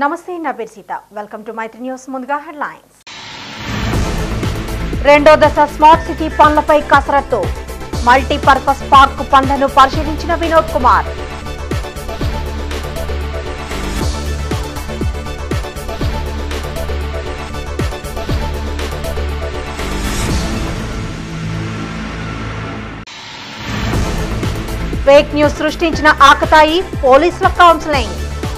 నమస్తే నా పేరు Seetha welcome to Maitri news ముందుగా హెడ్లైన్స్ రెండో దశ స్మార్ట్ సిటీ పనులపై కసరత్తు మల్టీపర్పస్ పార్క్ పనులను పరిశీలించిన వినోద్ కుమార్ ఫేక్ న్యూస్ సృష్టించిన ఆకతాయి పోలీసుల కౌన్సిలింగ్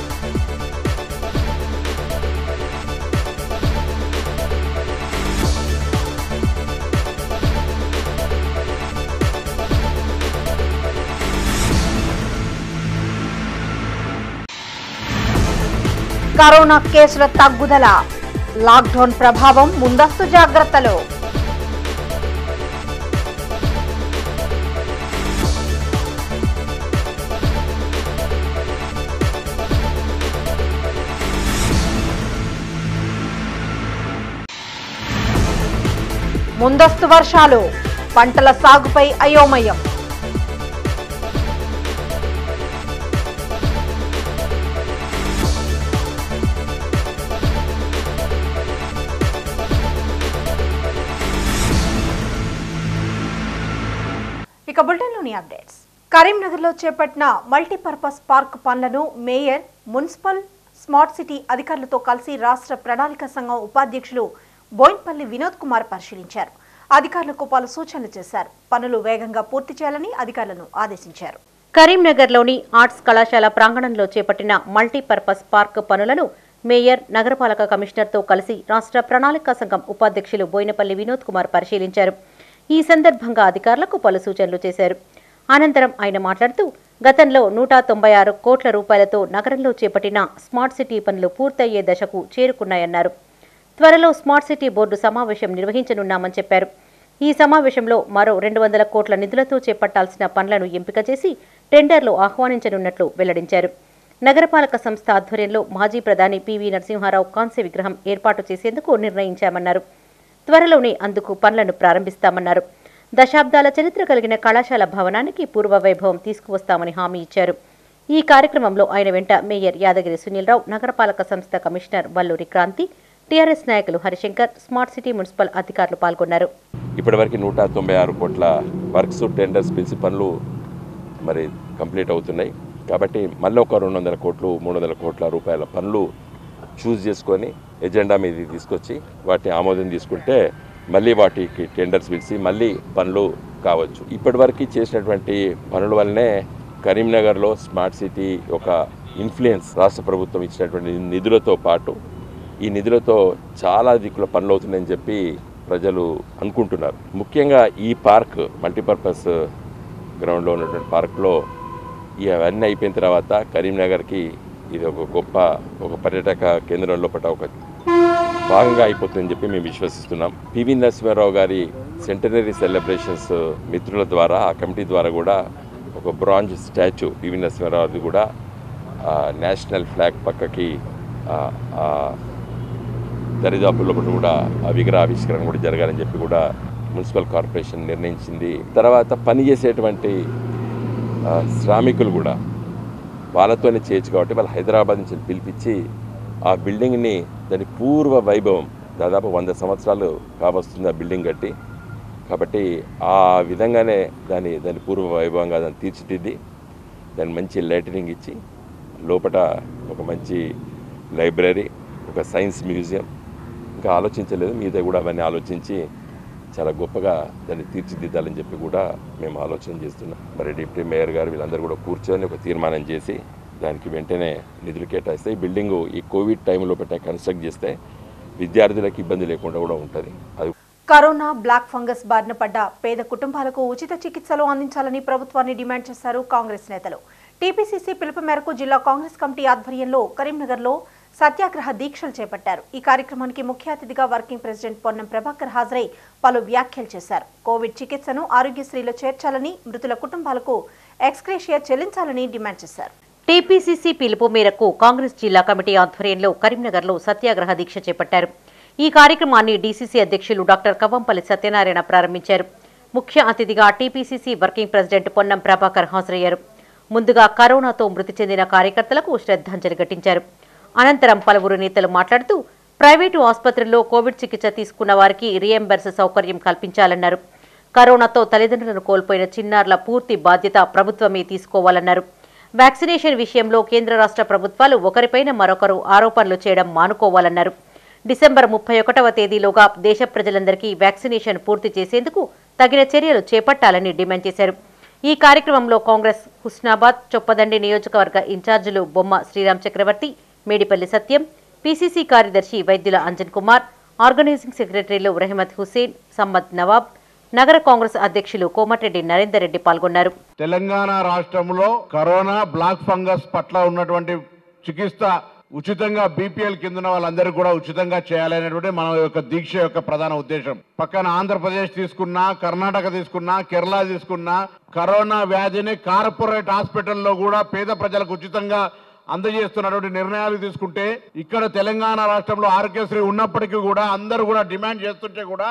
కరోనా కేసుల తగ్గుదల లాక్డౌన్ ప్రభావం ముందస్తు జాగ్రత్తలు ముందస్తు వర్షాలు పంటల సాగుపై అయోమయం ఇక బులెటిన్లోని అప్డేట్స్ కరీంనగర్లో చేపట్టిన మల్టీపర్పస్ పార్క్ పనులను మేయర్ మున్సిపల్ స్మార్ట్ సిటీ అధికారులతో కలిసి రాష్ట్ర ప్రణాళిక సంఘం ఉపాధ్యక్షులు బోయిన్పల్లి వినోద్ కుమార్ పరిశీలించారు అధికారులకు పలు సూచనలు చేశారు పనులు వేగంగా పూర్తి చేయాలని అధికారులను ఆదేశించారు కరీంనగర్లోని ఆర్ట్స్ కళాశాల ప్రాంగణంలో చేపట్టిన మల్టీపర్పస్ పార్క్ పనులను మేయర్ నగరపాలక కమిషనర్తో కలిసి రాష్ట్ర ప్రణాళికా సంఘం ఉపాధ్యక్షులు బోయినపల్లి వినోద్ కుమార్ పరిశీలించారు ఈ సందర్భంగా అధికారులకు పలు సూచనలు చేశారు అనంతరం ఆయన మాట్లాడుతూ గతంలో నూట తొంభై ఆరు కోట్ల రూపాయలతో నగరంలో చేపట్టిన స్మార్ట్ సిటీ పనులు పూర్తయ్యే దశకు చేరుకున్నాయన్నారు త్వరలో స్మార్ట్ సిటీ బోర్డు సమావేశం నిర్వహించనున్నామని చెప్పారు ఈ సమావేశంలో మరో రెండు వందల కోట్ల నిధులతో చేపట్టాల్సిన పనులను ఎంపిక చేసి టెండర్లు ఆహ్వానించనున్నట్లు వెల్లడించారు నగరపాలక సంస్థ ఆధ్వర్యంలో మాజీ ప్రధాని పివి నరసింహారావు కాంస్య విగ్రహం ఏర్పాటు చేసేందుకు నిర్ణయించామన్నారు త్వరలోనే అందుకు పనులను ప్రారంభిస్తామన్నారు దశాబ్దాల చరిత్ర కలిగిన కళాశాల భవనానికి పూర్వ వైభవం తీసుకువస్తామని హామీ ఇచ్చారు ఈ కార్యక్రమంలో ఆయన వెంట మేయర్ యాదగిరి సునీల్రావు నగరపాలక సంస్థ కమిషనర్ వల్లూరి క్రాంతి టీఆర్ఎస్ నాయకులు హరిశంకర్ స్మార్ట్ సిటీ మున్సిపల్ అధికారులు పాల్గొన్నారు ఇప్పటివరకు నూట తొంభై ఆరు కోట్ల వర్క్స్ టెండర్స్ పిలిచి పనులు మరి కంప్లీట్ అవుతున్నాయి కాబట్టి మళ్ళీ ఒక రెండు వందల కోట్లు మూడు వందల కోట్ల రూపాయల పనులు చూస్ చేసుకొని ఎజెండా మీద తీసుకొచ్చి వాటిని ఆమోదం తీసుకుంటే మళ్ళీ వాటికి టెండర్స్ పిలిచి మళ్ళీ పనులు కావచ్చు ఇప్పటివరకు చేసినటువంటి పనుల వల్లనే కరీంనగర్లో స్మార్ట్ సిటీ ఒక ఇన్ఫ్లుయెన్స్ రాష్ట్ర ప్రభుత్వం ఇచ్చినటువంటి నిధులతో పాటు ఈ నిధులతో చాలా దిక్కుల పనులు అవుతున్నాయని చెప్పి ప్రజలు అనుకుంటున్నారు ముఖ్యంగా ఈ పార్క్ మల్టీపర్పస్ గ్రౌండ్లో ఉన్నటువంటి పార్క్లో ఇవన్నీ అయిపోయిన తర్వాత కరీంనగర్కి ఇది ఒక గొప్ప ఒక పర్యాటక కేంద్రం లోపల ఒక భాగంగా అయిపోతుందని చెప్పి మేము విశ్వసిస్తున్నాం పివి నరసింహారావు గారి సెంటనరీ సెలబ్రేషన్స్ మిత్రుల ద్వారా ఆ కమిటీ ద్వారా కూడా ఒక బ్రాంజ్ స్టాచ్యూ పివి నరసింహారావుది కూడా ఆ, నేషనల్ ఫ్లాగ్ పక్కకి ఆ, ఆ, దరిదాపుల్లో కూడా ఆ విగ్రహ ఆవిష్కరణ కూడా జరగాలని చెప్పి కూడా మున్సిపల్ కార్పొరేషన్ నిర్ణయించింది తర్వాత పనిచేసేటువంటి ఆ, శ్రామికులు కూడా వాళ్ళతోనే చేయొచ్చు కాబట్టి వాళ్ళు హైదరాబాద్ నుంచి పిలిపించి ఆ బిల్డింగ్ని దాని పూర్వ వైభవం దాదాపు వంద సంవత్సరాలు కావస్తుంది ఆ బిల్డింగ్ కట్టి కాబట్టి ఆ విధంగానే దాని దాని పూర్వ వైభవంగా దాన్ని తీర్చిదిద్ది దాన్ని మంచి లైటనింగ్ ఇచ్చి లోపల ఒక మంచి లైబ్రరీ ఒక సైన్స్ మ్యూజియం ఇంకా ఆలోచించలేదు మిగతా కూడా అవన్నీ ఆలోచించి చాలా గొప్పగా దాన్ని తీర్చిదిద్దాలని చెప్పి కూడా మేము ఆలోచన చేస్తున్నాం మరి డిప్యూటీ మేయర్ గారు వీళ్ళందరూ కూడా కూర్చొని ఒక తీర్మానం చేసి దానికి వెంటనే నిధులు కేటాయిస్తే ఈ బిల్డింగ్ ఈ కోవిడ్ టైంలో పెట్టే కన్స్ట్రక్ట్ చేస్తే విద్యార్థులకు ఇబ్బంది లేకుండా కూడా ఉంటుంది అది కరోనా బ్లాక్ ఫంగస్ బారిన పడ్డ పేద కుటుంబాలకు ఉచిత చికిత్సలు అందించాలని ప్రభుత్వాన్ని డిమాండ్ చేశారు కాంగ్రెస్ నేతలు టీపీసీసీ పిలుపు మేరకు జిల్లా కాంగ్రెస్ కమిటీ ఆధ్వర్యంలో కరీంనగర్లో సత్యాగ్రహ దీక్షలు చేపట్టారు ఈ కార్యక్రమానికి ముఖ్య అతిథిగా వర్కింగ్ ప్రెసిడెంట్ పొన్నం ప్రభాకర్ హాజరై పలు వ్యాఖ్యలు చేశారు కోవిడ్ చికిత్సను ఆరోగ్యశ్రీలో చేర్చాలని మృతుల కుటుంబాలకు ఎక్స్గ్రేషియా చెల్లించాలని డిమాండ్ చేశారు టీపీసీసీ పిలుపు మేరకు కాంగ్రెస్ జిల్లా కమిటీ ఆధ్వర్యంలో కరీంనగర్లో సత్యాగ్రహ దీక్ష చేపట్టారు ఈ కార్యక్రమాన్ని డీసీసీ అధ్యక్షులు డాక్టర్ కవ్వంపల్లి సత్యనారాయణ ప్రారంభించారు ముఖ్య అతిథిగా TPCC working president Ponnam Prabhakar హాజరయ్యారు ముందుగా కరోనాతో మృతి చెందిన కార్యకర్తలకు శ్రద్ధాంజలి ఘటించారు అనంతరం పలువురు నేతలు మాట్లాడుతూ ప్రైవేటు ఆసుపత్రుల్లో కోవిడ్ చికిత్స తీసుకున్న వారికి రియంబర్స్ సౌకర్యం కల్పించాలన్నారు కరోనాతో తల్లిదండ్రులను కోల్పోయిన చిన్నారుల పూర్తి బాధ్యత ప్రభుత్వమే తీసుకోవాలన్నారు వ్యాక్సినేషన్ విషయంలో కేంద్ర రాష్ట్ర ప్రభుత్వాలు ఒకరిపైన మరొకరు ఆరోపణలు చేయడం మానుకోవాలన్నారు డిసెంబర్ ముప్పై ఒకటవ తేదీలోగా దేశ ప్రజలందరికీ వ్యాక్సినేషన్ పూర్తి చేసేందుకు తగిన చర్యలు చేపట్టాలని డిమాండ్ చేశారు ఈ కార్యక్రమంలో కాంగ్రెస్ హుస్నాబాద్ చొప్పదండి నియోజకవర్గ ఇన్ఛార్జీలు బొమ్మ శ్రీరామ్ చక్రవర్తి మేడిపల్లి సత్యం పీసీసీ కార్యదర్శి వైద్యుల అంజన్ కుమార్ ఆర్గనైజింగ్ సెక్రటరీలు రెహమత్ హుసేన్ సమ్మద్ నవాబ్ నగర కాంగ్రెస్ అధ్యక్షులు కోమటిరెడ్డి నరేందర్ రెడ్డి పాల్గొన్నారు తెలంగాణ రాష్ట్రంలో కరోనా బ్లాక్ ఫంగస్ పట్ల ఉన్నటువంటి చికిత్స ఉచితంగా బీపీఎల్ కింద ఉన్న వాళ్ళందరికీ కూడా ఉచితంగా చేయాలనేటువంటి మన యొక్క దీక్ష యొక్క ప్రధాన ఉద్దేశం పక్కన ఆంధ్రప్రదేశ్ తీసుకున్నా కర్ణాటక తీసుకున్నా కేరళ తీసుకున్నా కరోనా వ్యాధిని కార్పొరేట్ హాస్పిటల్లో కూడా పేద ప్రజలకు ఉచితంగా అందజేస్తున్నటువంటి నిర్ణయాలు తీసుకుంటే ఇక్కడ తెలంగాణ రాష్ట్రంలో ఆరోగ్యశ్రీ ఉన్నప్పటికీ కూడా అందరూ కూడా డిమాండ్ చేస్తుంటే కూడా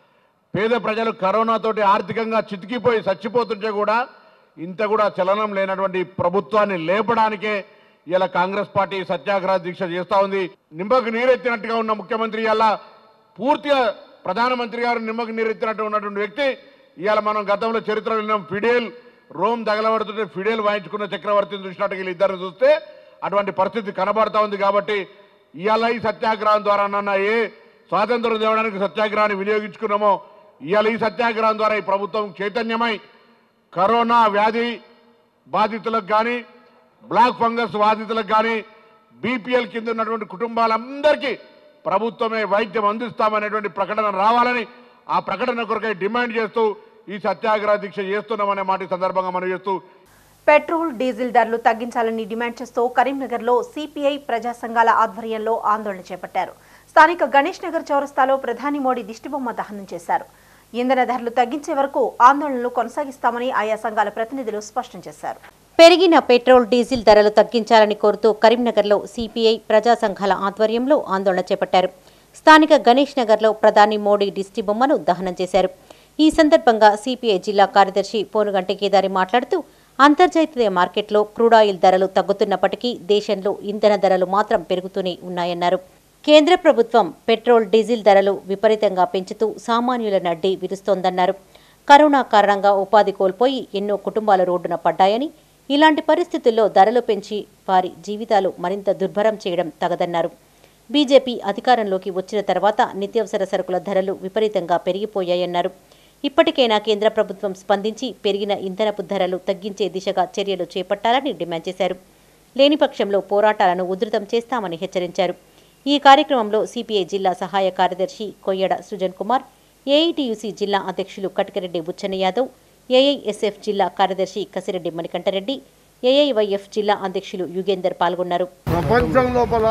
పేద ప్రజలు కరోనాతోటి ఆర్థికంగా చితికిపోయి చచ్చిపోతుంటే కూడా ఇంత కూడా చలనం లేనటువంటి ప్రభుత్వాన్ని లేపడానికే ఇలా కాంగ్రెస్ పార్టీ సత్యాగ్రహ దీక్ష చేస్తా ఉంది నిమ్మకు నీరెత్తినట్టుగా ఉన్న ముఖ్యమంత్రి ఇలా పూర్తిగా ప్రధానమంత్రి గారు నిమ్మకు నీరెత్తినట్టు ఉన్నటువంటి వ్యక్తి ఇవాళ మనం గతంలో చరిత్రలో విన్నాం ఫిడేల్ రోమ్ తగలబడుతుంటే ఫిడేల్ వాయించుకున్న చక్రవర్తిని చూసినట్టు వీళ్ళిద్దరిని చూస్తే అటువంటి పరిస్థితి కనబడతా ఉంది కాబట్టి ఇవాళ ఈ సత్యాగ్రహం ద్వారా నన్న ఏ స్వాతంత్రం తేవడానికి సత్యాగ్రహాన్ని వినియోగించుకున్నామో ఇవాళ ఈ సత్యాగ్రహం ద్వారా ఈ ప్రభుత్వం చైతన్యమై కరోనా వ్యాధి బాధితులకు కానీ బ్లాక్ ఫంగస్ బాధితులకు కానీ బీపీఎల్ కింద ఉన్నటువంటి కుటుంబాలందరికీ ప్రభుత్వమే వైద్యం అందిస్తామనేటువంటి ప్రకటన రావాలని ఆ ప్రకటన కొరకై డిమాండ్ చేస్తూ ఈ సత్యాగ్రహ దీక్ష చేస్తున్నామనే మాట ఈ సందర్భంగా మనం చేస్తూ పెట్రోల్ డీజిల్ ధరలు తగ్గించాలని డిమాండ్ చేస్తూ కరీంనగర్లో సిపిఐ ప్రజా సంఘాల ఆధ్వర్యంలో ఆందోళన చేపట్టారు స్థానిక గణేష్ నగర్ చౌరస్తాలో ప్రధాని మోడీ దిష్టిబొమ్మ దహనం చేశారు ఇంధన ధరలు తగ్గించే వరకు ఆందోళనలు కొనసాగిస్తామని ఆయా సంఘాల ప్రతినిధులు స్పష్టం చేశారు పెరిగిన పెట్రోల్ డీజిల్ ధరలు తగ్గించాలని కోరుతూ కరీంనగర్లో సిపిఐ ప్రజా సంఘాల ఆధ్వర్యంలో ఆందోళన చేపట్టారు స్థానిక గణేష్ నగర్లో ప్రధాని మోడీ దిష్టి బొమ్మను దహనం చేశారు ఈ సందర్భంగా సిపిఐ జిల్లా కార్యదర్శి పోనుగంటి కేదారి మాట్లాడుతూ అంతర్జాతీయ మార్కెట్లో క్రూడాయిల్ ధరలు తగ్గుతున్నప్పటికీ దేశంలో ఇంధన ధరలు మాత్రం పెరుగుతూనే ఉన్నాయన్నారు కేంద్ర ప్రభుత్వం పెట్రోల్ డీజిల్ ధరలు విపరీతంగా పెంచుతూ సామాన్యుల నడ్డి విరుస్తోందన్నారు కరోనా కారణంగా ఉపాధి కోల్పోయి ఎన్నో కుటుంబాలు రోడ్డున పడ్డాయని ఇలాంటి పరిస్థితుల్లో ధరలు పెంచి వారి జీవితాలు మరింత దుర్భరం చేయడం తగదన్నారు బీజేపీ అధికారంలోకి వచ్చిన తర్వాత నిత్యావసర సరుకుల ధరలు విపరీతంగా పెరిగిపోయాయన్నారు ఇప్పటికైనా కేంద్ర ప్రభుత్వం స్పందించి పెరిగిన ఇంధనపు ధరలు తగ్గించే దిశగా చర్యలు చేపట్టాలని డిమాండ్ చేశారు లేని పక్షంలో పోరాటాలను ఉధృతం చేస్తామని హెచ్చరించారు ఈ కార్యక్రమంలో సిపిఐ జిల్లా సహాయ కార్యదర్శి కొయ్యడ సృజన్ కుమార్ ఏఐటియుసి జిల్లా అధ్యక్షులు కటకరెడ్డి బుచ్చన్న యాదవ్ ఏఐఎస్ఎఫ్ జిల్లా కార్యదర్శి కసిరెడ్డి మణికంఠరెడ్డి ఏఐవైఎఫ్ జిల్లా అధ్యక్షులు యుగేందర్ పాల్గొన్నారు ప్రపంచం లోపల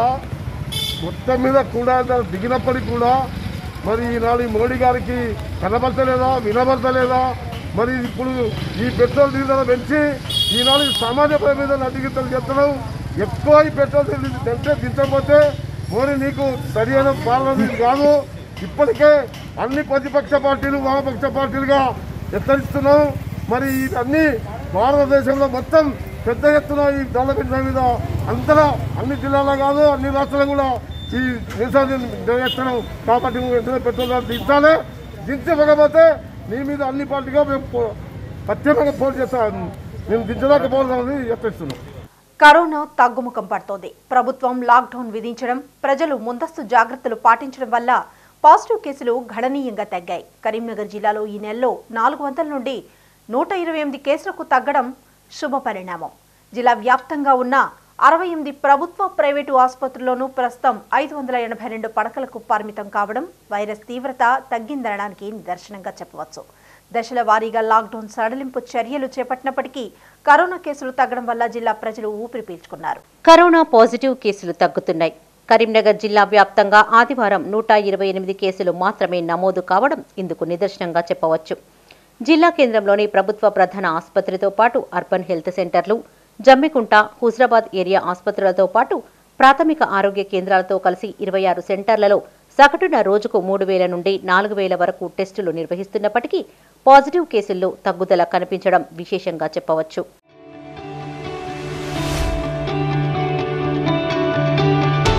మొత్తం మీద కూడా దిగినప్పటికీ కూడా మరి ఈనాడు ఈ మోడీ గారికి కనబడతలేదా వినబడతలేదా మరి ఇప్పుడు ఈ పెట్రోల్ డీజిల్ పెంచి ఈనాడు ఈ సామాన్య ప్రజల మీద నడిగితలు చెప్తున్నాం ఎక్కువ ఈ పెట్రోల్ డీజిల్ తెంటే దించకపోతే మోడీ నీకు సరైన పాలన నీకు కాదు ఇప్పటికే అన్ని ప్రతిపక్ష పార్టీలు వామపక్ష పార్టీలుగా హెచ్చరిస్తున్నాం మరి ఇవన్నీ భారతదేశంలో మొత్తం పెద్ద ఎత్తున ఈ ధరల పెంచడం మీద అంతటా అన్ని జిల్లాలో కాదు అన్ని రాష్ట్రాలు కూడా ఈ నిరసన చేస్తున్నాం కాబట్టి నువ్వు వెంటనే పెట్రోల్ ధర దించాలి దించకపోతే నీ మీద అన్ని పార్టీగా మేము పో- ప్రత్యేకంగా పోటీ చేస్తాం మేము దించలేకపోతున్నామని చెప్పేస్తున్నాం కరోనా తగ్గుముఖం పడుతోంది ప్రభుత్వం లాక్డౌన్ విధించడం ప్రజలు ముందస్తు జాగ్రత్తలు పాటించడం వల్ల పాజిటివ్ కేసులు గణనీయంగా తగ్గాయి కరీంనగర్ జిల్లాలో ఈ నెలలో నాలుగు వందల నుండి నూట ఇరవై ఎనిమిది కేసులకు తగ్గడం శుభ పరిణామం జిల్లా వ్యాప్తంగా ఉన్న అరవై ఎనిమిది ప్రభుత్వ ప్రైవేటు ఆసుపత్రుల్లోనూ ప్రస్తుతం ఐదు వందల ఎనభై రెండు పడకలకు పరిమితం కావడం వైరస్ తీవ్రత తగ్గిందనడానికి నిదర్శనంగా చెప్పవచ్చు దశల వారీగా లాక్డౌన్ సడలింపు చర్యలు చేపట్టినప్పటికీ కరోనా కేసులు తగ్గడం వల్ల జిల్లా ప్రజలు ఊపిరి పీల్చుకున్నారు కరోనా పాజిటివ్ కేసులు తగ్గుతున్నాయి కరీంనగర్ జిల్లా వ్యాప్తంగా ఆదివారం నూట ఇరవై ఎనిమిది కేసులు మాత్రమే నమోదు కావడం ఇందుకు నిదర్శనంగా చెప్పవచ్చు జిల్లా కేంద్రంలోని ప్రభుత్వ ప్రధాన ఆసుపత్రితో పాటు అర్బన్ హెల్త్ సెంటర్లు జమ్మికుంట హుజరాబాద్ ఏరియా ఆసుపత్రులతో పాటు ప్రాథమిక ఆరోగ్య కేంద్రాలతో కలిసి ఇరవై ఆరు సెంటర్లలో సగటున రోజుకు మూడు వేల నుండి నాలుగు వేల వరకు టెస్టులు నిర్వహిస్తున్నప్పటికీ పాజిటివ్ కేసుల్లో తగ్గుదల కనిపించడం విశేషంగా చెప్పవచ్చు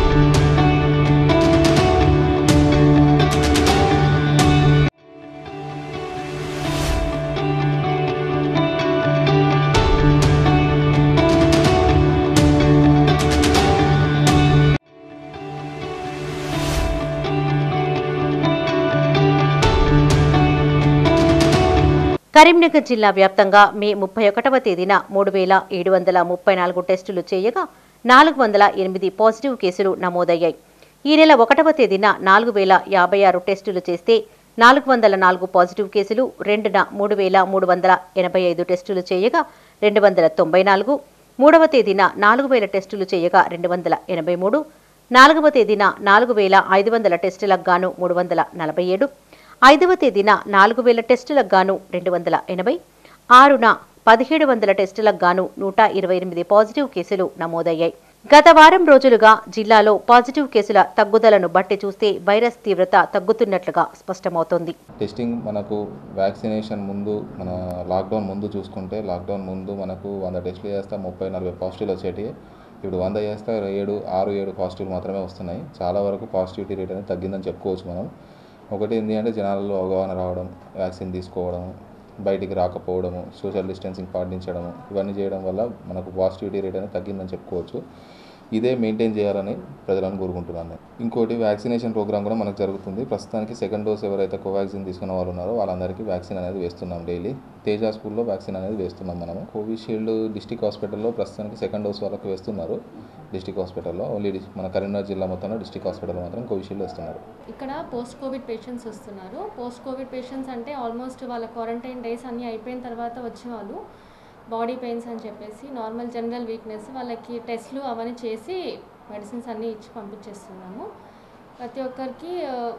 కరీంనగర్ జిల్లా వ్యాప్తంగా మే ముప్పై ఒకటవ తేదీన మూడు వేల ఏడు వందల ముప్పై నాలుగు టెస్టులు చేయగా నాలుగు వందల ఎనిమిది పాజిటివ్ కేసులు నమోదయ్యాయి ఈ నెల ఒకటవ తేదీన నాలుగు వేల యాభై ఆరు టెస్టులు చేస్తే నాలుగు వందల నాలుగు పాజిటివ్ కేసులు రెండున మూడు వేల మూడు వందల ఎనభై ఐదు టెస్టులు చేయగా రెండు వందల తొంభై నాలుగు మూడవ తేదీన నాలుగు వేల టెస్టులు చేయగా రెండు వందల ఎనభై మూడు నాలుగవ తేదీన నాలుగు వేల ఐదు వందల టెస్టులకు గాను మూడు వందల నలభై ఏడు ఐదవ తేదీన నాలుగు వేల టెస్టులకు గాను రెండు వందల ఎనభై ఆరున పదిహేడు వందల టెస్టులకు గాను నూట ఇరవై ఎనిమిది పాజిటివ్ కేసులు నమోదయ్యాయి గత వారం రోజులుగా జిల్లాలో పాజిటివ్ కేసుల తగ్గుదలను బట్టి చూస్తే వైరస్ తీవ్రత తగ్గుతున్నట్లుగా స్పష్టమవుతోంది టెస్టింగ్ మనకు వ్యాక్సినేషన్ ముందు మన లాక్డౌన్ ముందు చూసుకుంటే లాక్డౌన్ ముందు మనకు వంద టెస్టులు చేస్తే ముప్పై నలభై పాజిటివ్లు వచ్చేటి ఇప్పుడు వంద చేస్తే ఏడు ఆరు ఏడు పాజిటివ్లు మాత్రమే వస్తున్నాయి చాలా వరకు పాజిటివిటీ రేట్ అనేది తగ్గిందని చెప్పుకోవచ్చు మనం ఒకటి ఏంటి అంటే జనాలలో అవగాహన రావడం వ్యాక్సిన్ తీసుకోవడం బయటికి రాకపోవడము సోషల్ డిస్టెన్సింగ్ పాటించడము ఇవన్నీ చేయడం వల్ల మనకు పాజిటివిటీ రేట్ అనేది తగ్గిందని చెప్పుకోవచ్చు ఇదే మెయింటైన్ చేయాలని ప్రజలను కోరుకుంటున్నాను ఇంకోటి వ్యాక్సినేషన్ ప్రోగ్రామ్ కూడా మనకు జరుగుతుంది ప్రస్తుతానికి సెకండ్ డోస్ ఎవరైతే కోవాక్సిన్ తీసుకున్న వాళ్ళు ఉన్నారో వాళ్ళందరికీ వ్యాక్సిన్ అనేది వేస్తున్నాం డైలీ తేజ స్కూల్లో వ్యాక్సిన్ అనేది వేస్తున్నాం మనము కోవిషీల్డ్ డిస్టిక్ హాస్పిటల్లో ప్రస్తుతానికి సెకండ్ డోస్ వాళ్ళకి వేస్తున్నారు డిస్టిక్ హాస్పిటల్లో ఓన్లీ డిస్- మన కరీంనగర్ జిల్లా మొత్తంలో డిస్టిక్ హాస్పిటల్లో మాత్రం కోవిషీల్డ్ వేస్తున్నారు ఇక్కడ పోస్ట్ కోవిడ్ పేషెంట్స్ వస్తున్నారు పోస్ట్ కోవిడ్ పేషెంట్స్ అంటే ఆల్మోస్ట్ వాళ్ళ క్వారంటైన్ డేస్ అన్నీ అయిపోయిన తర్వాత వచ్చేవాళ్ళు బాడీ పెయిన్స్ అని చెప్పేసి నార్మల్ జనరల్ వీక్నెస్ వాళ్ళకి టెస్ట్లు అవన్నీ చేసి మెడిసిన్స్ అన్నీ ఇచ్చి పంపించేస్తున్నాము ప్రతి ఒక్కరికి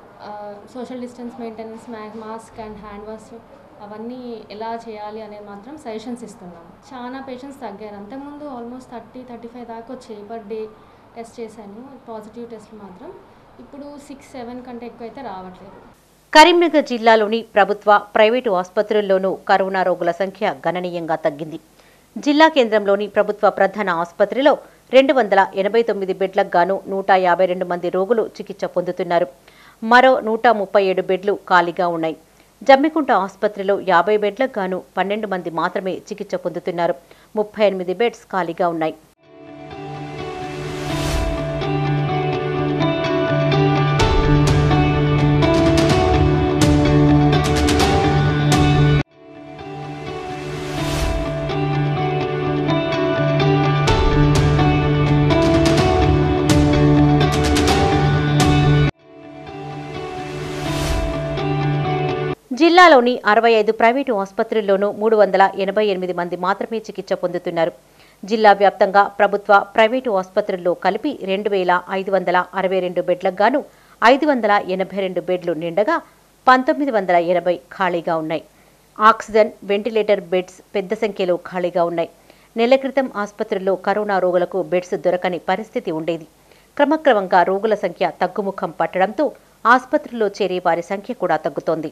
social distance maintenance mask and hand wash అవన్నీ ఎలా చేయాలి అనేది మాత్రం సజెషన్స్ ఇస్తున్నాము చాలా పేషెంట్స్ తగ్గారు అంతకుముందు ఆల్మోస్ట్ థర్టీ థర్టీ ఫైవ్ దాకా వచ్చాయి పర్ డే టెస్ట్ చేశాను పాజిటివ్ టెస్ట్లు మాత్రం ఇప్పుడు సిక్స్ సెవెన్ కంటే ఎక్కువ అయితే రావట్లేదు కరీంనగర్ జిల్లాలోని ప్రభుత్వ ప్రైవేటు ఆసుపత్రుల్లోనూ కరోనా రోగుల సంఖ్య గణనీయంగా తగ్గింది జిల్లా కేంద్రంలోని ప్రభుత్వ ప్రధాన ఆసుపత్రిలో రెండు వందల ఎనభై తొమ్మిది బెడ్లకు గాను నూట యాభై రెండు మంది రోగులు చికిత్స పొందుతున్నారు మరో నూట ముప్పై ఏడు బెడ్లు ఖాళీగా ఉన్నాయి జమ్మికుంట ఆసుపత్రిలో యాభై బెడ్లకు గాను పన్నెండు మంది మాత్రమే చికిత్స పొందుతున్నారు ముప్పై ఎనిమిది బెడ్స్ ఖాళీగా ఉన్నాయి జిల్లాలోని అరవై ఐదు ప్రైవేటు ఆసుపత్రుల్లోనూ మూడు వందల ఎనభై ఎనిమిది మంది మాత్రమే చికిత్స పొందుతున్నారు జిల్లా వ్యాప్తంగా ప్రభుత్వ ప్రైవేటు ఆసుపత్రుల్లో కలిపి రెండు వేల ఐదు వందల అరవై రెండు బెడ్లకు గాను ఐదు వందల ఎనభై రెండు బెడ్లు నిండగా పంతొమ్మిది వందల ఎనభై ఖాళీగా ఉన్నాయి ఆక్సిజన్ వెంటిలేటర్ బెడ్స్ పెద్ద సంఖ్యలో ఖాళీగా ఉన్నాయి నెల క్రితం ఆసుపత్రుల్లో కరోనా రోగులకు బెడ్స్ దొరకని పరిస్థితి ఉండేది క్రమక్రమంగా రోగుల సంఖ్య తగ్గుముఖం పట్టడంతో ఆసుపత్రుల్లో చేరే వారి సంఖ్య కూడా తగ్గుతోంది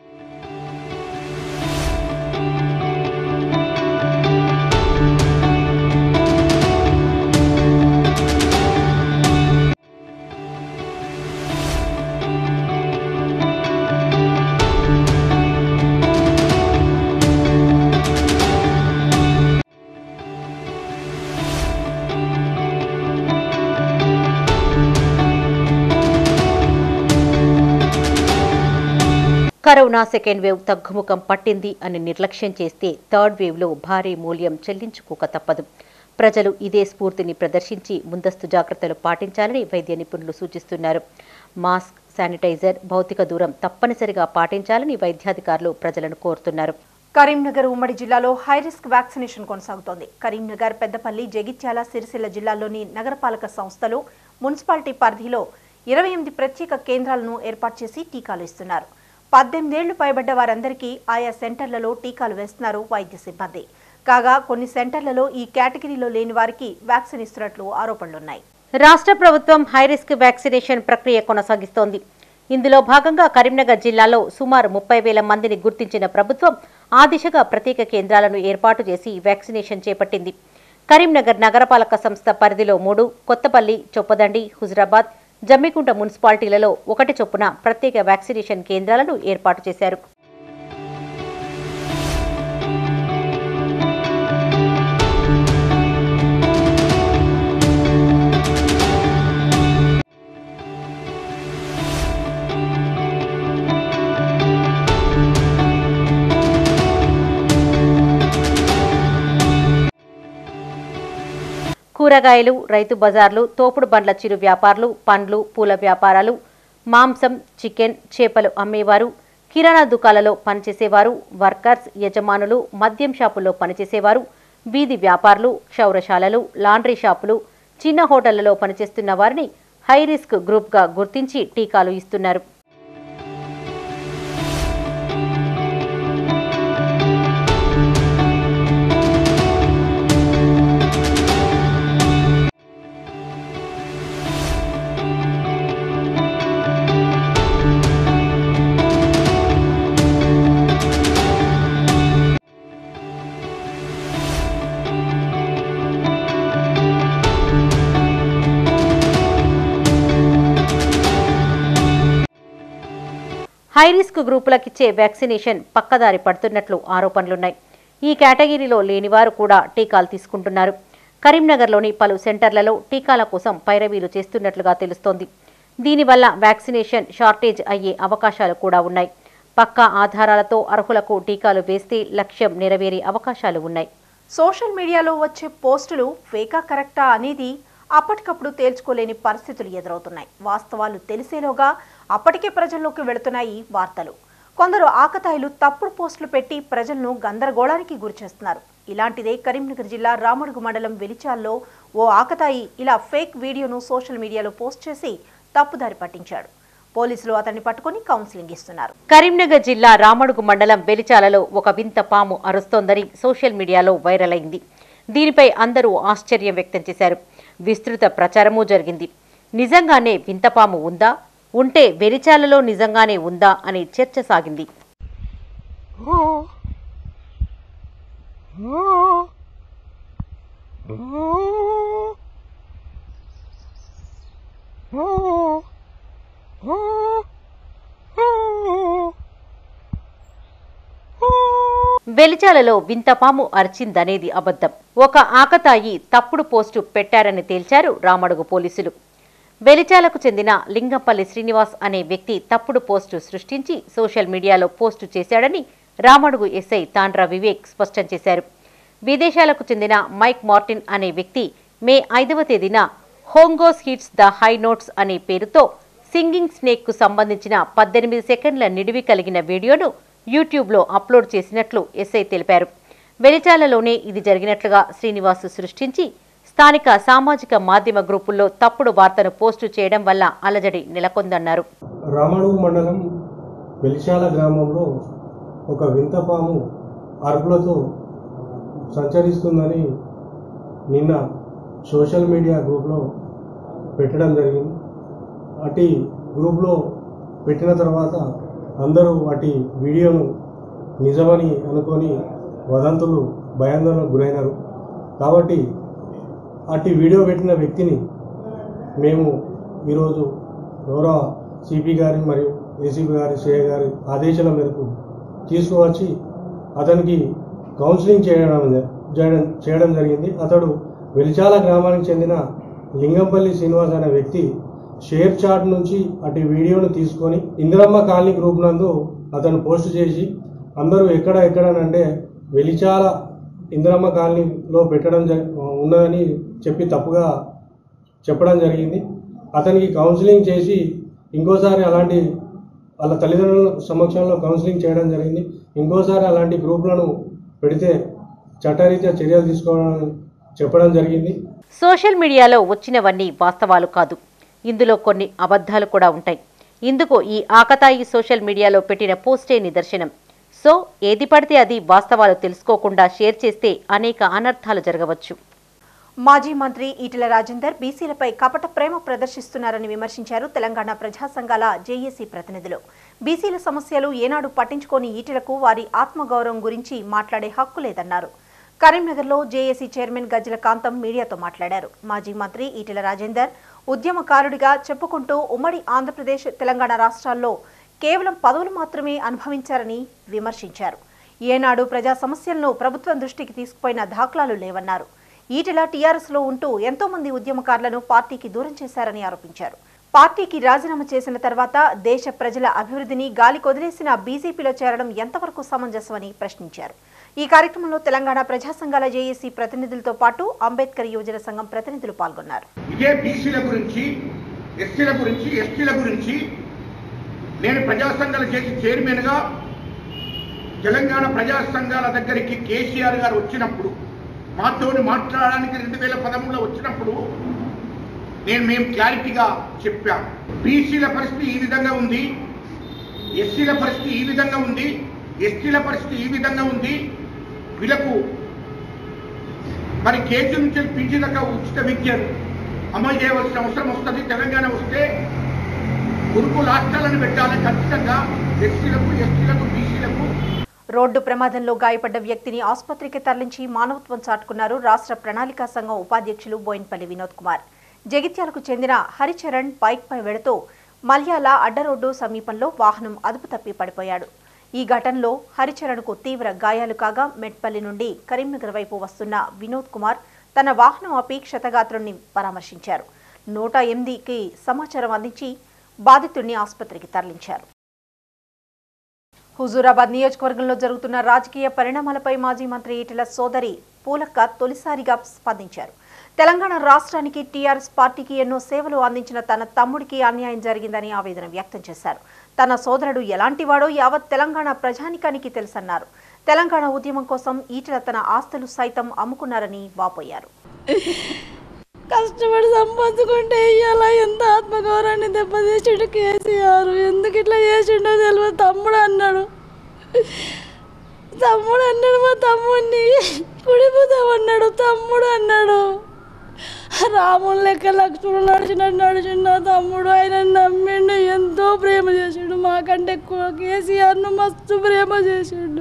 కరోనా సెకండ్ వేవ్ తగ్గుముఖం పట్టింది అని నిర్లక్ష్యం చేస్తే థర్డ్ వేవ్లో భారీ మూల్యం చెల్లించుకోక తప్పదు ప్రజలు ఇదే స్ఫూర్తిని ప్రదర్శించి ముందస్తు జాగ్రత్తలు పాటించాలని వైద్య నిపుణులు సూచిస్తున్నారు మాస్క్ శానిటైజర్ భౌతిక దూరం తప్పనిసరిగా పాటించాలని వైద్యాధికారులు ప్రజలను కోరుతున్నారు కరీంనగర్ ఉమ్మడి జిల్లాలో హైరిస్క్ వ్యాక్సినేషన్ కొనసాగుతోంది కరీంనగర్ పెద్దపల్లి జగిత్యాల సిరిసిల్ల జిల్లాల్లోని నగరపాలక సంస్థలు మున్సిపాలిటీ పరిధిలో ఇరవై ఎనిమిది ప్రత్యేక కేంద్రాలను ఏర్పాటు చేసి టీకాలు ఇస్తున్నారు పద్దెనిమిదేళ్లు పైబడ్డ వారందరికీ ఆయా సెంటర్లలో టీకాలు వేస్తున్నారు వైద్య సిబ్బంది కాగా కొన్ని సెంటర్లలో ఈ కేటగిరీలో లేని వారికి వ్యాక్సిన్ ఇస్తున్నట్లు ఆరోపణలున్నాయి రాష్ట్ర ప్రభుత్వం హైరిస్క్ వ్యాక్సినేషన్ ప్రక్రియ కొనసాగిస్తోంది ఇందులో భాగంగా కరీంనగర్ జిల్లాలో సుమారు ముప్పై వేల మందిని గుర్తించిన ప్రభుత్వం ఆ దిశగా ప్రత్యేక కేంద్రాలను ఏర్పాటు చేసి వ్యాక్సినేషన్ చేపట్టింది కరీంనగర్ నగరపాలక సంస్థ పరిధిలో మూడు కొత్తపల్లి చొప్పదండి హుజరాబాద్ జమ్మికుంట మున్సిపాలిటీలలో ఒకటి చొప్పున ప్రత్యేక వ్యాక్సినేషన్ కేంద్రాలను ఏర్పాటు చేశారు కూరగాయలు రైతు బజార్లు తోపుడు బండ్ల చిరు వ్యాపారులు పండ్లు పూల వ్యాపారాలు మాంసం చికెన్ చేపలు అమ్మేవారు కిరాణా దుకాణాలలో పనిచేసేవారు వర్కర్స్ యజమానులు మద్యం షాపుల్లో పనిచేసేవారు వీధి వ్యాపారులు క్షౌరశాలలు లాండ్రీ షాపులు చిన్న హోటళ్లలో పనిచేస్తున్న వారిని హై రిస్క్ గ్రూప్గా గుర్తించి టీకాలు ఇస్తున్నారు హై రిస్క్ గ్రూపులకిచ్చే వ్యాక్సినేషన్ పక్కదారి పడుతున్నట్లు ఆరోపణలున్నాయి ఈ కేటగిరీలో లేనివారు కూడా టీకాలు తీసుకుంటున్నారు కరీంనగర్లోని పలు సెంటర్లలో టీకాల కోసం పైరవీలు చేస్తున్నట్లుగా తెలుస్తోంది దీనివల్ల వ్యాక్సినేషన్ షార్టేజ్ అయ్యే అవకాశాలు కూడా ఉన్నాయి పక్కా ఆధారాలతో అర్హులకు టీకాలు వేస్తే లక్ష్యం నెరవేరే అవకాశాలు ఉన్నాయి సోషల్ మీడియాలో వచ్చే పోస్టులు ఫేకా కరెక్టా అనేది అప్పటికప్పుడు తేల్చుకోలేని పరిస్థితులు ఎదురవుతున్నాయి వాస్తవాలు తెలిసేలోగా అప్పటికే ప్రజల్లోకి వెళుతున్నాయి వార్తలు కొందరు ఆకతాయిలు తప్పుడు పోస్టులు పెట్టి ప్రజలను గందరగోళానికి గురిచేస్తున్నారు ఇలాంటిదే కరీంనగర్ జిల్లా రామడుగు మండలం వెలిచాల్లో ఓ ఆకతాయి ఇలా ఫేక్ వీడియోను సోషల్ మీడియాలో పోస్ట్ చేసి తప్పుదారి పట్టించాడు పోలీసులు అతన్ని పట్టుకొని కౌన్సిలింగ్ ఇస్తున్నారు కరీంనగర్ జిల్లా రామడుగు మండలం వెలిచాలలో ఒక వింత పాము అరుస్తోందని సోషల్ మీడియాలో వైరల్ అయింది దీనిపై అందరూ ఆశ్చర్యం వ్యక్తం చేశారు విస్తృత ప్రచారమూ జరిగింది నిజంగానే వింత పాము ఉందా ఉంటే వెలిచాలలో నిజంగానే ఉందా అనే చర్చ సాగింది వెలిచాలలో వింతపాము అరిచిందనేది అబద్ధం ఒక ఆకతాయి తప్పుడు పోస్టు పెట్టారని తేల్చారు రామడుగు పోలీసులు వెలిచాలకు చెందిన లింగంపల్లి శ్రీనివాస్ అనే వ్యక్తి తప్పుడు పోస్టు సృష్టించి సోషల్ మీడియాలో పోస్టు చేశాడని రామడుగు ఎస్ఐ తాండ్రా వివేక్ స్పష్టం చేశారు విదేశాలకు చెందిన మైక్ మార్టిన్ అనే వ్యక్తి మే ఐదవ తేదీన హోంగోస్ హిట్స్ ద హై నోట్స్ అనే పేరుతో సింగింగ్ స్నేక్ కు సంబంధించిన పద్దెనిమిది సెకండ్ల నిడివి కలిగిన వీడియోను యూట్యూబ్లో అప్లోడ్ చేసినట్లు ఎస్ఐ తెలిపారు వెలిచాలలోనే ఇది జరిగినట్లుగా శ్రీనివాస్ సృష్టించి స్థానిక సామాజిక మాధ్యమ గ్రూపుల్లో తప్పుడు వార్తను పోస్టు చేయడం వల్ల అలజడి నెలకొందన్నారు రామడుగు మండలం వెలిశాల గ్రామంలో ఒక వింతపాము అరుపులతో సంచరిస్తుందని నిన్న సోషల్ మీడియా గ్రూప్లో పెట్టడం జరిగింది అటు గ్రూప్లో పెట్టిన తర్వాత అందరూ వాటి వీడియోను నిజమని అనుకొని వదంతులు భయాందోళనకు గురైనారు కాబట్టి అటు వీడియో పెట్టిన వ్యక్తిని మేము ఈరోజు గౌరవ సిపి గారి మరియు ఏసీపీ గారి సిఐ గారి ఆదేశాల మేరకు తీసుకువచ్చి అతనికి కౌన్సిలింగ్ చేయడం చేయడం చేయడం జరిగింది అతడు వెలిచాల గ్రామానికి చెందిన లింగంపల్లి శ్రీనివాస్ అనే వ్యక్తి షేర్ చాట్ నుంచి అటు వీడియోను తీసుకొని ఇందిరమ్మ కాలనీ గ్రూప్ నందు అతను పోస్ట్ చేసి అందరూ ఎక్కడ ఎక్కడనంటే వెలిచాల ఇందిరమ్మ కాలనీలో పెట్టడం జరి ఉన్నదని చెప్పి తప్పుగా చెప్పడం జరిగింది అతనికి కౌన్సిలింగ్ చేసి ఇంకోసారి అలాంటి వాళ్ళ తల్లిదండ్రుల సమక్షంలో కౌన్సిలింగ్ చేయడం జరిగింది ఇంకోసారి అలాంటి గ్రూపులను పెడితే చట్టరీత్యా చర్యలు తీసుకోవడం చెప్పడం జరిగింది సోషల్ మీడియాలో వచ్చినవన్నీ వాస్తవాలు కాదు ఇందులో కొన్ని అబద్ధాలు కూడా ఉంటాయి ఇందుకు ఈ ఆకతాయి సోషల్ మీడియాలో పెట్టిన పోస్టే నిదర్శనం సో ఏది పడితే అది వాస్తవాలు తెలుసుకోకుండా షేర్ చేస్తే అనేక అనర్థాలు జరగవచ్చు మాజీ మంత్రి ఈటెల రాజేందర్ బీసీలపై కపట ప్రేమ ప్రదర్శిస్తున్నారని విమర్శించారు తెలంగాణ ప్రజా సంఘాల జేఏసీ ప్రతినిధులు బీసీల సమస్యలు ఏనాడు పట్టించుకోని ఈటెలకు వారి ఆత్మగౌరవం గురించి మాట్లాడే హక్కు లేదన్నారు కరీంనగర్లో జేఏసీ చైర్మన్ గజ్జల కాంతం మీడియాతో మాట్లాడారు మాజీ మంత్రి ఈటెల రాజేందర్ ఉద్యమకారుడిగా చెప్పుకుంటూ ఉమ్మడి ఆంధ్రప్రదేశ్ తెలంగాణ రాష్ట్రాల్లో కేవలం పదవులు మాత్రమే అనుభవించారని విమర్శించారు ఏనాడు ప్రజా సమస్యలను ప్రభుత్వం దృష్టికి తీసుకుపోయిన దాఖలాలు లేవన్నారు ఈటెల టీఆర్ఎస్లో ఉంటూ ఎంతో మంది ఉద్యమకారులను పార్టీకి దూరం చేశారని ఆరోపించారు పార్టీకి రాజీనామా చేసిన తర్వాత దేశ ప్రజల అభివృద్ధిని గాలి కొదిలేసిన బీజేపీలో చేరడం ఎంతవరకు సమంజసమని ప్రశ్నించారు ఈ కార్యక్రమంలో తెలంగాణ ప్రజా సంఘాల జేఏసీ ప్రతినిధులతో పాటు అంబేద్కర్ యువజన సంఘం ప్రతినిధులు పాల్గొన్నారు ఇదే బీసీల గురించి ఎస్సీల గురించి ఎస్టీల గురించి నేను ప్రజా సంఘాలు చేసి చైర్మన్గా తెలంగాణ ప్రజా సంఘాల దగ్గరికి కేసీఆర్ గారు వచ్చినప్పుడు మాతోని మాట్లాడడానికి రెండు వేల పదమూడులో వచ్చినప్పుడు నేను మేము క్లారిటీగా చెప్పాం బీసీల పరిస్థితి ఈ విధంగా ఉంది ఎస్సీల పరిస్థితి ఈ విధంగా ఉంది ఎస్టీల పరిస్థితి ఈ విధంగా ఉంది వీళ్ళకు మరి కేజీ నుంచి పింఛన్ దాకా ఉచిత విద్యను అమలు చేయవలసిన అవసరం వస్తుంది తెలంగాణ వస్తే గురుకుల హాస్టళ్లను పెట్టాలి ఖచ్చితంగా ఎస్సీలకు ఎస్టీలకు బీసీలకు రోడ్డు ప్రమాదంలో గాయపడ్డ వ్యక్తిని ఆసుపత్రికి తరలించి మానవత్వం చాటుకున్నారు రాష్ట్ర ప్రణాళికా సంఘం ఉపాధ్యక్షులు బోయిన్పల్లి వినోద్ కుమార్ జగిత్యాలకు చెందిన హరిచరణ్ బైక్పై వెడుతూ మల్యాల అడ్డరోడ్డు సమీపంలో వాహనం అదుపు తప్పి పడిపోయాడు ఈ ఘటనలో హరిచరణ్కు తీవ్ర గాయాలు కాగా మెట్పల్లి నుండి కరీంనగర్ వైపు వస్తున్న వినోద్ కుమార్ తన వాహనం ఆపి క్షతగాత్రుణ్ణి పరామర్శించారు నూట ఎనిమిదికి సమాచారం అందించి బాధితుడిని ఆసుపత్రికి తరలించారు హుజూరాబాద్ నియోజకవర్గంలో జరుగుతున్న రాజకీయ పరిణామాలపై మాజీ మంత్రి ఈటెల సోదరి పూలక్క తొలిసారిగా స్పందించారు తెలంగాణ రాష్ట్రానికి టీఆర్ఎస్ పార్టీకి ఎన్నో సేవలు అందించిన తన తమ్ముడికి అన్యాయం జరిగిందని ఆవేదన వ్యక్తం చేశారు తన సోదరుడు ఎలాంటివాడో యావత్ తెలంగాణ ప్రజానికానికి తెలుసన్నారు తెలంగాణ ఉద్యమం కోసం ఈటెల తన ఆస్తులు సైతం అమ్ముకున్నారని వాపోయారు కష్టపడి సంపాదించుకుంటే ఇయ్యాల ఎంత ఆత్మగౌరవాన్ని దెబ్బతీసిండు కేసీఆర్ ఎందుకు ఇట్లా చేసిండో తెలియదు తమ్ముడు అన్నాడు తమ్ముడు అన్నాడు మా తమ్ముడిని కుడిపోతామన్నాడు తమ్ముడు అన్నాడు రాముని లెక్క లక్ష్మణుడు నడిచినట్టు నడిచిండు నా తమ్ముడు ఆయన నమ్మిండు ఎంతో ప్రేమ చేసిండు మాకంటే ఎక్కువ కేసీఆర్ను మస్తు ప్రేమ చేసిండు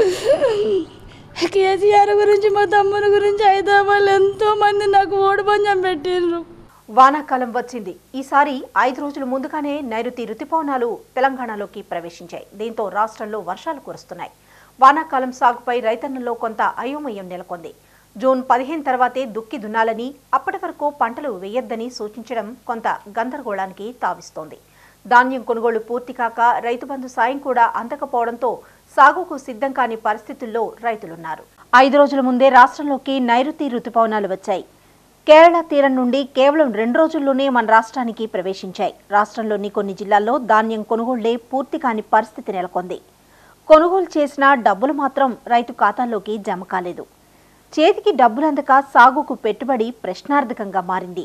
కేసీఆర్ గురించి మా తమ్ముని గురించి హైదరాబాద్ ఎంతో మంది నాకు ఓటు పంచం పెట్టిండ్రు వానాకాలం వచ్చింది ఈసారి ఐదు రోజుల ముందుగానే నైరుతి రుతుపవనాలు తెలంగాణలోకి ప్రవేశించాయి దీంతో రాష్ట్రంలో వర్షాలు కురుస్తున్నాయి వానాకాలం సాగుపై రైతన్నల్లో కొంత అయోమయం నెలకొంది జూన్ పదిహేను తర్వాతే దుక్కి దున్నాలని అప్పటి వరకు పంటలు వేయొద్దని సూచించడం కొంత గందరగోళానికి తావిస్తోంది ధాన్యం కొనుగోలు పూర్తి కాక రైతు బంధు సాయం కూడా అందకపోవడంతో సాగుకు సిద్ధం కాని పరిస్థితుల్లో రైతులున్నారు ఐదు రోజుల ముందే రాష్ట్రంలోకి నైరుతి రుతుపవనాలు వచ్చాయి కేరళ తీరం నుండి కేవలం రెండు రోజుల్లోనే మన రాష్ట్రానికి ప్రవేశించాయి రాష్ట్రంలోని కొన్ని జిల్లాల్లో ధాన్యం కొనుగోళ్లే పూర్తి కాని పరిస్థితి నెలకొంది కొనుగోలు చేసిన డబ్బులు మాత్రం రైతు ఖాతాల్లోకి జమ కాలేదు చేతికి డబ్బులందక సాగుకు పెట్టుబడి ప్రశ్నార్థకంగా మారింది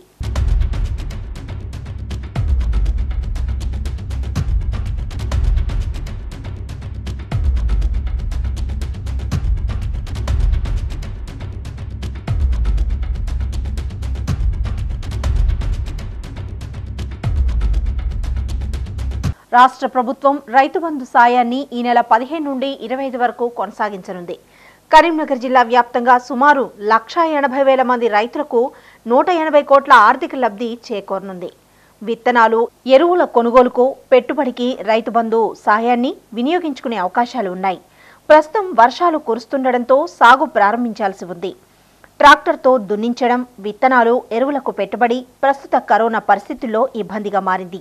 రాష్ట్ర ప్రభుత్వం రైతు బంధు సాయాన్ని ఈ నెల పదిహేను నుండి ఇరవై ఐదు వరకు కొనసాగించనుంది కరీంనగర్ జిల్లా వ్యాప్తంగా సుమారు లక్షా ఎనభై వేల మంది రైతులకు నూట ఎనభై కోట్ల ఆర్థిక లబ్ధి చేకూరనుంది విత్తనాలు ఎరువుల కొనుగోలుకు పెట్టుబడికి రైతు బంధు సాయాన్ని వినియోగించుకునే అవకాశాలు ఉన్నాయి ప్రస్తుతం వర్షాలు కురుస్తుండటంతో సాగు ప్రారంభించాల్సి ఉంది ట్రాక్టర్తో దున్నించడం విత్తనాలు ఎరువులకు పెట్టుబడి ప్రస్తుత కరోనా పరిస్థితుల్లో ఇబ్బందిగా మారింది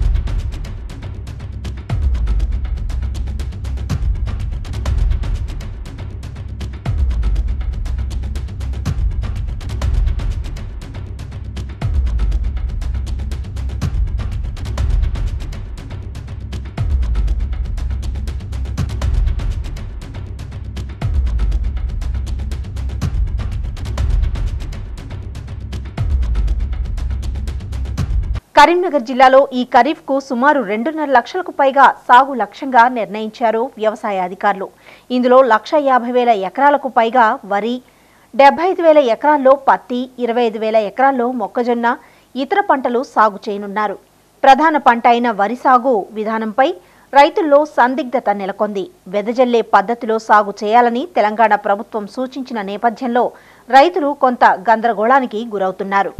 కరీంనగర్ జిల్లాలో ఈ ఖరీఫ్ కు సుమారు రెండున్నర లక్షలకు పైగా సాగు లక్ష్యంగా నిర్ణయించారు వ్యవసాయ అధికారులు ఇందులో లక్ష యాభై వేల ఎకరాలకు పైగా వరి డెబ్బై ఐదు వేల ఎకరాల్లో పత్తి ఇరవై ఐదు వేల ఎకరాల్లో మొక్కజొన్న ఇతర పంటలు సాగు చేయనున్నారు ప్రధాన పంట అయిన వరి సాగు విధానంపై రైతుల్లో సందిగ్ధత నెలకొంది వెదజల్లే పద్ధతిలో సాగు చేయాలని తెలంగాణ ప్రభుత్వం సూచించిన నేపథ్యంలో రైతులు కొంత గందరగోళానికి గురవుతున్నారు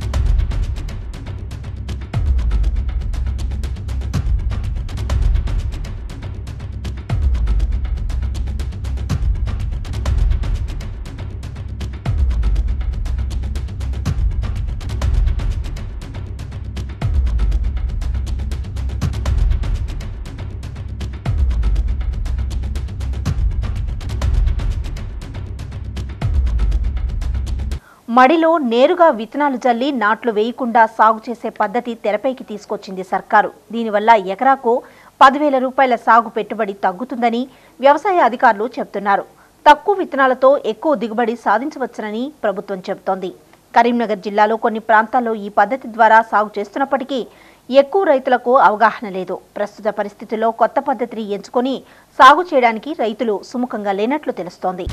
మడిలో నేరుగా విత్తనాలు జల్లి నాట్లు వేయకుండా సాగు చేసే పద్ధతి తెరపైకి తీసుకొచ్చింది సర్కారు దీనివల్ల ఎకరాకు పదివేల రూపాయల సాగు పెట్టుబడి తగ్గుతుందని వ్యవసాయ అధికారులు చెబుతున్నారు తక్కువ విత్తనాలతో ఎక్కువ దిగుబడి సాధించవచ్చునని ప్రభుత్వం చెబుతోంది కరీంనగర్ జిల్లాలో కొన్ని ప్రాంతాల్లో ఈ పద్ధతి ద్వారా సాగు చేస్తున్నప్పటికీ ఎక్కువ రైతులకు అవగాహన లేదు ప్రస్తుత పరిస్థితుల్లో కొత్త పద్ధతిని ఎంచుకొని సాగు చేయడానికి రైతులు సుముఖంగా లేనట్లు తెలుస్తోంది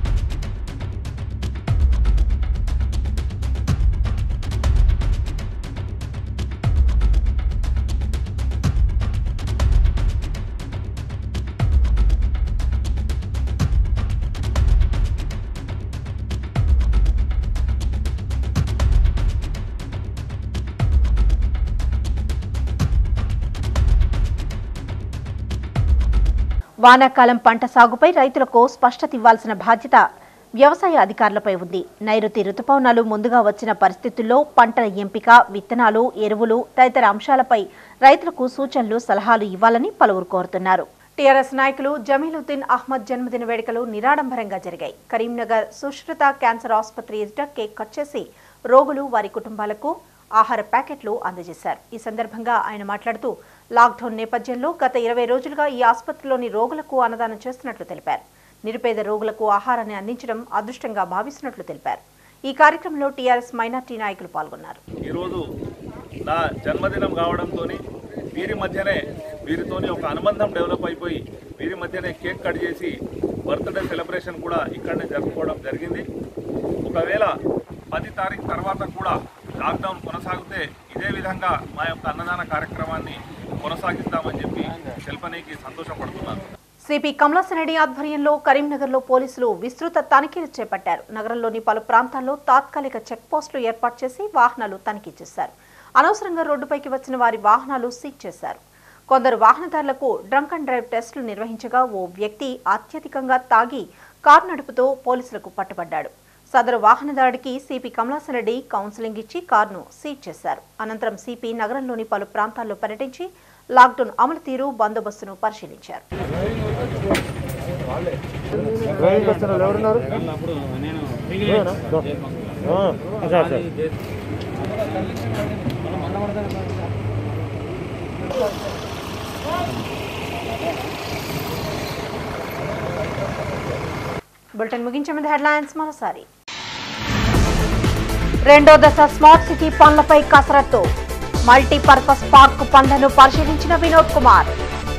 వానాకాలం పంట సాగుపై రైతులకు స్పష్టత ఇవ్వాల్సిన బాధ్యత వ్యవసాయ అధికారులపై ఉంది నైరుతి రుతుపవనాలు ముందుగా వచ్చిన పరిస్థితుల్లో పంటల ఎంపిక విత్తనాలు ఎరువులు తదితర అంశాలపై రైతులకు సూచనలు సలహాలు ఇవ్వాలని పలువురు కోరుతున్నారు టీఆర్ఎస్ నాయకులు జమీలుద్దీన్ అహ్మద్ జన్మదిన వేడుకలు నిరాడంబరంగా జరిగాయి కరీంనగర్ సుశ్రుత క్యాన్సర్ ఆసుపత్రి ఎదుట కేక్ కట్ చేసి రోగులు వారి కుటుంబాలకు ఆహార ప్యాకెట్లు అందజేశారు ఈ సందర్భంగా ఆయన మాట్లాడుతూ లాక్డౌన్ నేపథ్యంలో గత ఇరవై రోజులుగా ఈ ఆసుపత్రిలోని రోగులకు అన్నదానం చేస్తున్నట్లు తెలిపారు నిరుపేద రోగులకు ఆహారాన్ని అందించడం అదృష్టంగా భావిస్తున్నట్లు తెలిపారు ఈ కార్యక్రమంలో టీఆర్ఎస్ మైనార్టీ నాయకులు పాల్గొన్నారు ఈరోజు నా జన్మదినం కావడంతో వీరి మధ్యనే వీరితోని ఒక అనుబంధం డెవలప్ అయిపోయి వీరి మధ్యనే కేక్ కట్ చేసి బర్త్డే సెలబ్రేషన్ కూడా ఇక్కడనే జరుపుకోవడం జరిగింది ఒకవేళ పది తారీఖు తర్వాత కూడా లాక్డౌన్ కొనసాగితే ఇదే విధంగా మా యొక్క అన్నదాన కార్యక్రమాన్ని కొనసాగిస్తామని చెప్పి తెలపనీకి సంతోషపడుతున్నాను సిపి కమలాసరెడ్డి ఆధ్వర్యంలో కరీంనగర్లో పోలీసులు విస్తృత తనిఖీలు చేపట్టారు నగరంలోని పలు ప్రాంతాల్లో తాత్కాలిక చెక్ పోస్టులు ఏర్పాటు చేసి వాహనాలు తనిఖీ చేశారు అనవసరంగా రోడ్డుపైకి వచ్చిన వారి వాహనాలు సీజ్ చేశారు కొందరు వాహనదారులకు డ్రంక్ అండ్ డ్రైవ్ టెస్టులు నిర్వహించగా ఓ వ్యక్తి అత్యధికంగా తాగి కారు నడుపుతూ పోలీసులకు పట్టుబడ్డాడు సదరు వాహనదారుడికి సిపి కమలాసరెడ్డి కౌన్సిలింగ్ ఇచ్చి కారును సీజ్ చేశారు అనంతరం సిపి నగరంలోని పలు ప్రాంతాల్లో పర్యటించి లాక్డౌన్ అమలు తీరు బందోబస్తును పరిశీలించారు బులెటిన్ ముగించే ముందు హెడ్లైన్స్ మరోసారి రెండో దశ స్మార్ట్ సిటీ పనులపై కసరత్తు మల్టీపర్పస్ పార్క్ పనులను పరిశీలించిన వినోద్ కుమార్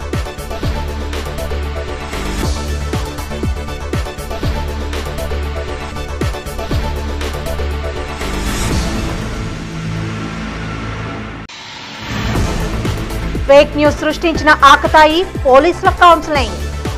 ఫేక్ న్యూస్ సృష్టించిన ఆకతాయి పోలీసుల కౌన్సిలింగ్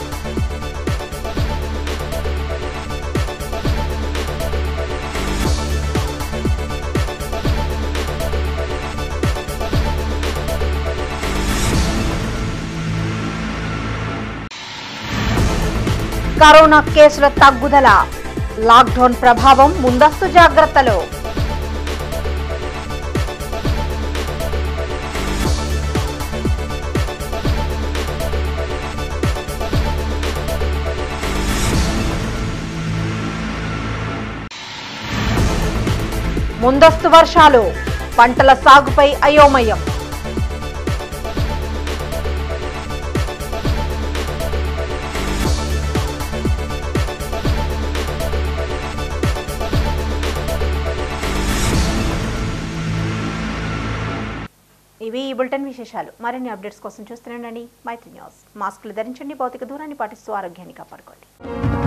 కరోనా కేసుల తగ్గుదల లాక్డౌన్ ప్రభావం ముందస్తు జాగ్రత్తలు ముందస్తు వర్షాలు పంటల సాగుపై అయోమయం ఇవి ఈ బులెటిన్ విశేషాలు మరిన్ని అప్డేట్స్ కోసం చూస్తూనే ఉండండి మైత్రి న్యూస్ మాస్కులు ధరించండి భౌతిక దూరాన్ని పాటిస్తూ ఆరోగ్యాన్ని కాపాడుకోండి